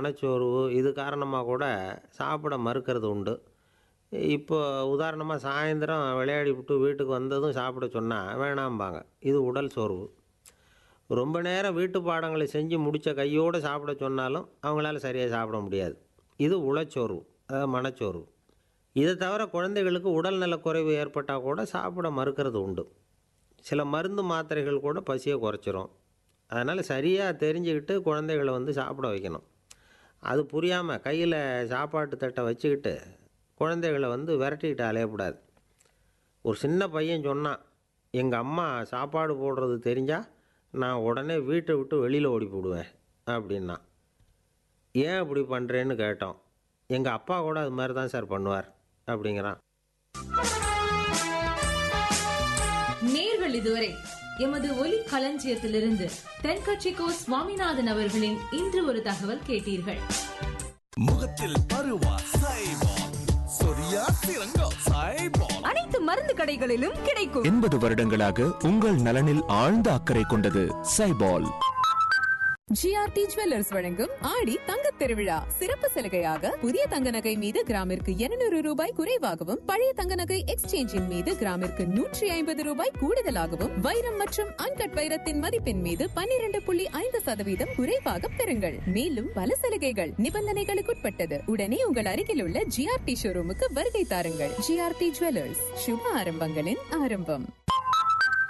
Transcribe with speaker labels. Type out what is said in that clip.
Speaker 1: மனச்சோர்வு இது காரணமாக கூட சாப்பிட மறுக்கிறது உண்டு இப்போ உதாரணமாக சாயந்தரம் விளையாடி விட்டு வீட்டுக்கு வந்ததும் சாப்பிட சொன்னால் வேணாம்பாங்க இது உடல் சோர்வு ரொம்ப நேரம் வீட்டு பாடங்களை செஞ்சு முடித்த கையோடு சாப்பிட சொன்னாலும் அவங்களால சரியாக சாப்பிட முடியாது இது உளச்சோர்வு அதாவது மனச்சோர்வு இதை தவிர குழந்தைகளுக்கு உடல்நலக் குறைவு ஏற்பட்டால் கூட சாப்பிட மறுக்கிறது உண்டு சில மருந்து மாத்திரைகள் கூட பசியை குறைச்சிரும் அதனால் சரியாக தெரிஞ்சுக்கிட்டு குழந்தைகளை வந்து சாப்பிட வைக்கணும் அது புரியாமல் கையில் சாப்பாட்டு தட்டை வச்சுக்கிட்டு குழந்தைகளை வந்து விரட்டிக்கிட்டு அலையக்கூடாது ஒரு சின்ன பையன் சொன்னான் எங்கள் அம்மா சாப்பாடு போடுறது தெரிஞ்சால் நான் உடனே வீட்டை விட்டு வெளியில் ஓடி போடுவேன் அப்படின்னா ஏன் அப்படி பண்ணுறேன்னு கேட்டோம் எங்கள் அப்பா கூட அது மாதிரி தான் சார் பண்ணுவார் அப்படிங்கிறான்
Speaker 2: நேர்கள் இதுவரை எமது ஒலி களஞ்சியத்திலிருந்து தென்கட்சிக்கோ சுவாமிநாதன் அவர்களின் இன்று ஒரு தகவல் கேட்டீர்கள்
Speaker 3: முகத்தில் பருவா சைபால் சொரியா சிறங்கோ சைபால்
Speaker 4: அனைத்து மருந்து கடைகளிலும் கிடைக்கும்
Speaker 5: எண்பது வருடங்களாக உங்கள் நலனில் ஆழ்ந்த அக்கறை கொண்டது சைபால்
Speaker 4: ஜிஆர்டி ஜுவல்லர்ஸ் வழங்கும் ஆடி தங்கத் திருவிழா சிறப்பு சலுகையாக புதிய தங்க நகை மீது கிராமிற்கு 200 ரூபாய் குறைவாகவும் பழைய தங்க நகை எக்ஸ்சேஞ்சின் மீது கிராமிற்கு நூற்றி ஐம்பது ரூபாய் கூடுதலாகவும் வைரம் மற்றும் அன்கட் வைரத்தின் மதிப்பின் மீது 12.5% புள்ளி ஐந்து சதவீதம் குறைவாக பெறுங்கள் மேலும் பல சலுகைகள் நிபந்தனைகளுக்குட்பட்டது உடனே உங்கள் அருகில் உள்ள ஜிஆர்டி ஷோரூமுக்கு வருகை தாருங்கள் ஜிஆர்டி ஜுவல்லர்ஸ் சுப ஆரம்பங்களின் ஆரம்பம்